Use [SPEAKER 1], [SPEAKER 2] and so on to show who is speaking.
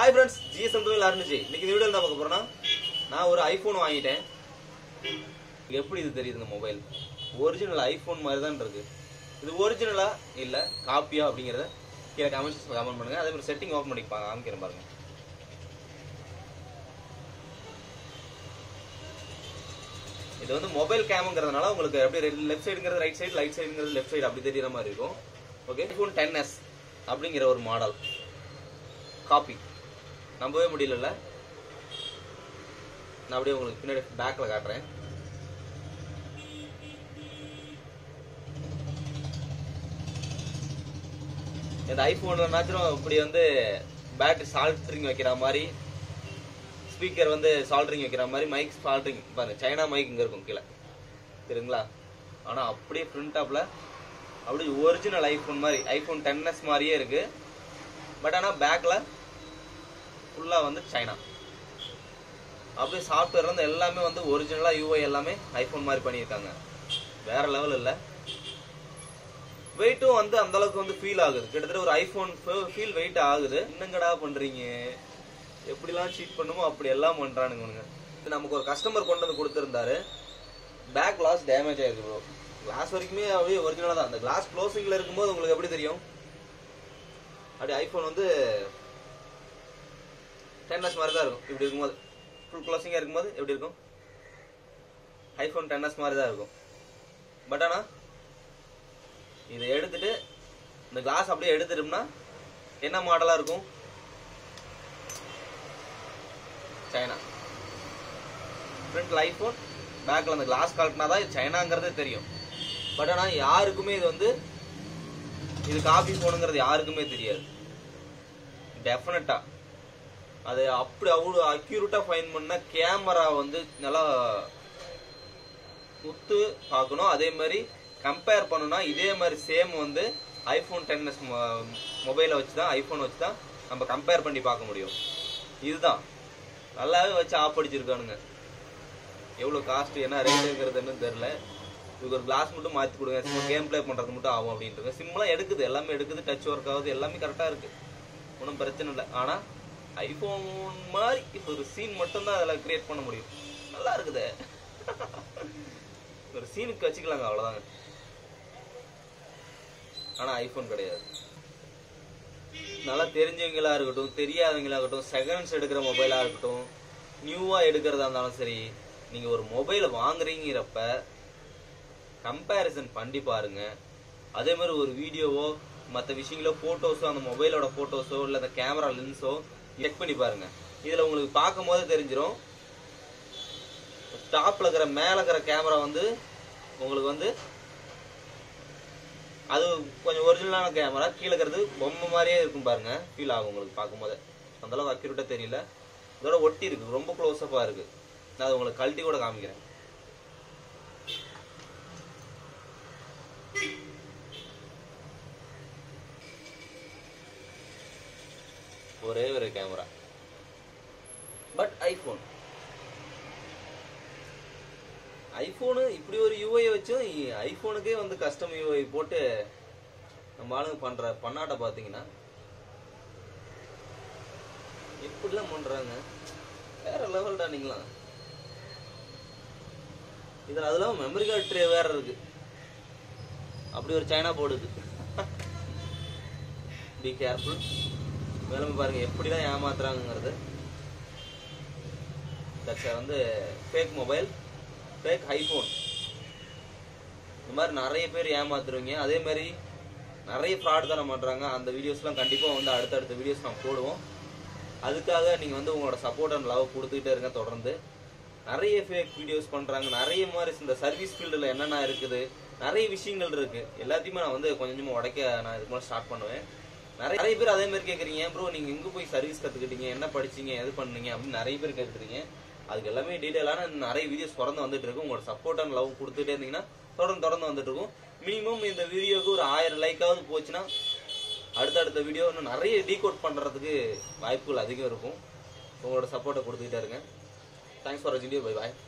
[SPEAKER 1] Hi friends GSM தொழில் ஆரம்பிச்சு இன்னைக்கு இந்த வீடியோ என்ன பார்க்க போறேன்னா நான் ஒரு ஐஃபோன் வாங்கிட்டேன் எப்படி இது தெரியுது இந்த மொபைல் ஒரிஜினல் ஐஃபோன் மாதிரி தான் இருக்கு இது ஒரிஜினலா இல்ல காப்பியா அப்படிங்கறத கீழே கமெண்ட்ஸ் கமெண்ட் பண்ணுங்க அதே மாதிரி செட்டிங் ஓப்பன் பண்ணி பா- காமிக்கிறேன் பாருங்க இது வந்து மொபைல் கேமுங்கிறதுனால உங்களுக்கு அப்படியே லெஃப்ட் சைடுங்கிறது ரைட் சைடு ரைட் சைடுங்கிறது லெஃப்ட் சைடு அப்படி தெரியுற மாதிரி இருக்கும் ஓகே ஐஃபோன் டென் எஸ் அப்படிங்கிற ஒரு மாடல் காப்பி நம்பவே முடியலல்ல நான் அப்படியே உங்களுக்கு பின்னாடி பேக்ல காட்டுறேன் இந்த ஐபோன்லனாச்சும் இப்படி வந்து பேட்டரி சால்ட்ரிங் வைக்கிற மாதிரி ஸ்பீக்கர் வந்து சால்ட்ரிங் வைக்கிற மாதிரி மைக் சால்ட்ரிங் பாருங்க சைனா மைக் இங்க இருக்கும் கீழே சரிங்களா ஆனா அப்படியே ஃப்ரண்ட் டாப்ல அப்படியே ஒரிஜினல் ஐபோன் மாதிரி ஐபோன் டென் எஸ் மாதிரியே இருக்கு பட் ஆனா பேக்ல ஃபுல்லா வந்து சைனா அப்படியே சாஃப்ட்வேர் வந்து எல்லாமே வந்து ஒரிஜினலா யூஐ எல்லாமே ஐபோன் மாதிரி பண்ணியிருக்காங்க வேற லெவல் இல்ல வெயிட்டும் வந்து அந்த அளவுக்கு வந்து ஃபீல் ஆகுது கிட்டத்தட்ட ஒரு ஐபோன் ஃபீல் வெயிட் ஆகுது என்னங்கடா பண்றீங்க எப்படிலாம் சீட் பண்ணுமோ அப்படி எல்லாம் பண்றானுங்க இவனுங்க. இது நமக்கு ஒரு கஸ்டமர் கொண்டு வந்து கொடுத்துருந்தாரு பேக் கிளாஸ் டேமேஜ் ஆயிருக்கு ப்ரோ கிளாஸ் வரைக்குமே அப்படியே ஒரிஜினலா தான் அந்த கிளாஸ் க்ளோசிங்ல இருக்கும்போது உங்களுக்கு எப்படி தெரியும் அப்படி ஐபோன் வந்து டென்எஸ் மாதிரி தான் இருக்கும் இப்படி இருக்கும்போது ஃபுல் க்ளோசிங்காக இருக்கும்போது எப்படி இருக்கும் ஐஃபோன் டென்எஸ் மாதிரி தான் இருக்கும் பட் ஆனால் இதை எடுத்துட்டு இந்த கிளாஸ் அப்படியே எடுத்துட்டோம்னா என்ன மாடலாக இருக்கும் சைனா ஃப்ரண்ட்ல ஐஃபோன் பேக்கில் அந்த கிளாஸ் கலட்டினா தான் இது சைனாங்கிறதே தெரியும் பட் ஆனால் யாருக்குமே இது வந்து இது காப்பி ஃபோனுங்கிறது யாருக்குமே தெரியாது டெஃபினட்டா அது அப்படி அவ்வளோ அக்யூரேட்டா ஃபைன் பண்ண கேமரா வந்து நல்லா உத்து பார்க்கணும் அதே மாதிரி கம்பேர் பண்ணணும்னா இதே மாதிரி சேம் வந்து ஐஃபோன் டென் எஸ் மொபைலை வச்சு தான் ஐஃபோன் வச்சு தான் நம்ம கம்பேர் பண்ணி பார்க்க முடியும் இதுதான் நல்லாவே வச்சு ஆப் அடிச்சிருக்கானுங்க எவ்வளோ காஸ்ட் என்ன ரேட்டுங்கிறது என்னன்னு தெரில இதுக்கு ஒரு கிளாஸ் மட்டும் மாற்றி கொடுங்க சும்மா கேம் ப்ளே பண்ணுறது மட்டும் ஆகும் அப்படின்ட்டு சிம்பிளாக எடுக்குது எல்லாமே எடுக்குது டச் ஒர்க் ஆகுது எல்லாமே கரெக்டாக இருக்கு ஒன்றும் பிரச்சனை இல்லை ஆனால் ஐஃபோன் மாதிரி இப்போ ஒரு சீன் மட்டும்தான் அதில் கிரியேட் பண்ண முடியும் நல்லா இருக்குதே ஒரு சீனுக்கு வச்சுக்கலாங்க அவ்வளோதாங்க ஆனால் ஐஃபோன் கிடையாது நல்லா தெரிஞ்சவங்களா இருக்கட்டும் தெரியாதவங்களா இருக்கட்டும் செகண்ட்ஸ் எடுக்கிற மொபைலாக இருக்கட்டும் நியூவாக எடுக்கிறதா இருந்தாலும் சரி நீங்கள் ஒரு மொபைலை வாங்குறீங்கிறப்ப கம்பேரிசன் பண்ணி பாருங்க அதே மாதிரி ஒரு வீடியோவோ மற்ற விஷயங்களோ ஃபோட்டோஸோ அந்த மொபைலோட ஃபோட்டோஸோ இல்லை அந்த கேமரா லென்ஸோ செக் பண்ணி பாருங்க இதில் உங்களுக்கு பார்க்கும் போது தெரிஞ்சிடும் டாப்ல இருக்கிற மேலே இருக்கிற கேமரா வந்து உங்களுக்கு வந்து அது கொஞ்சம் ஒரிஜினலான கேமரா கீழே இருக்கிறது பொம்மை மாதிரியே இருக்கும் பாருங்க ஃபீல் ஆகும் உங்களுக்கு பார்க்கும்போது அந்த அளவுக்கு அக்யூரேட்டா தெரியல இதோட ஒட்டி இருக்கு ரொம்ப க்ளோஸ்அப்பா இருக்கு நான் அது உங்களுக்கு கழட்டி கூட காமிக்கிறேன் ஒரே ஒரு கேமரா பட் ஐபோன் ஐபோனு இப்படி ஒரு யூஐ வச்சும் ஐபோனுக்கே வந்து கஸ்டம் யூஐ போட்டு நம்ம ஆளுங்க பண்ற பண்ணாட்ட பாத்தீங்கன்னா எப்படிலாம் பண்றாங்க வேற லெவல்டா நீங்களாம் இதுல அதெல்லாம் மெமரி கார்டு ட்ரே வேற இருக்கு அப்படி ஒரு சைனா போர்டு பி கேர்ஃபுல் மேலும் பாருங்க எப்படிதான் ஏமாத்துறாங்கிறது தட்ஸ் வந்து ஃபேக் மொபைல் ஃபேக் ஐஃபோன் இந்த மாதிரி நிறைய பேர் ஏமாத்துருவீங்க அதே மாதிரி நிறைய ஃப்ராட் தானே பண்றாங்க அந்த வீடியோஸ்லாம் கண்டிப்பா வந்து அடுத்தடுத்த வீடியோஸ் நான் போடுவோம் அதுக்காக நீங்க வந்து உங்களோட சப்போர்ட் அண்ட் லவ் கொடுத்துக்கிட்டே இருங்க தொடர்ந்து நிறைய ஃபேக் வீடியோஸ் பண்றாங்க நிறைய மாதிரி இந்த சர்வீஸ் ஃபீல்டில் என்னென்ன இருக்குது நிறைய விஷயங்கள் இருக்கு எல்லாத்தையுமே நான் வந்து கொஞ்சம் கொஞ்சமா உடைக்க நான் இதுக்கு மேலே ஸ்டார்ட் பண்ணுவேன் நிறைய நிறைய பேர் அதே மாதிரி கேட்குறீங்க ப்ரோ நீங்க எங்க போய் சர்வீஸ் கத்துக்கிட்டீங்க என்ன படிச்சீங்க எது பண்ணீங்க அப்படின்னு நிறைய பேர் கேட்டுறீங்க அதுக்கு எல்லாமே டீட்டெயிலான நிறைய வீடியோஸ் தொடர்ந்து வந்துட்டு இருக்கு உங்களோட சப்போர்ட் அண்ட் லவ் கொடுத்துட்டே இருந்தீங்கன்னா தொடர்ந்து தொடர்ந்து வந்துட்டு இருக்கும் மினிமம் இந்த வீடியோக்கு ஒரு ஆயிரம் லைக்காவது போச்சுன்னா அடுத்தடுத்த வீடியோ இன்னும் நிறைய டீகோட் பண்றதுக்கு வாய்ப்புகள் அதிகம் இருக்கும் உங்களோட சப்போர்ட்டை கொடுத்துக்கிட்டே இருங்க தேங்க்ஸ் ஃபார் வாட்சிங் பை பாய்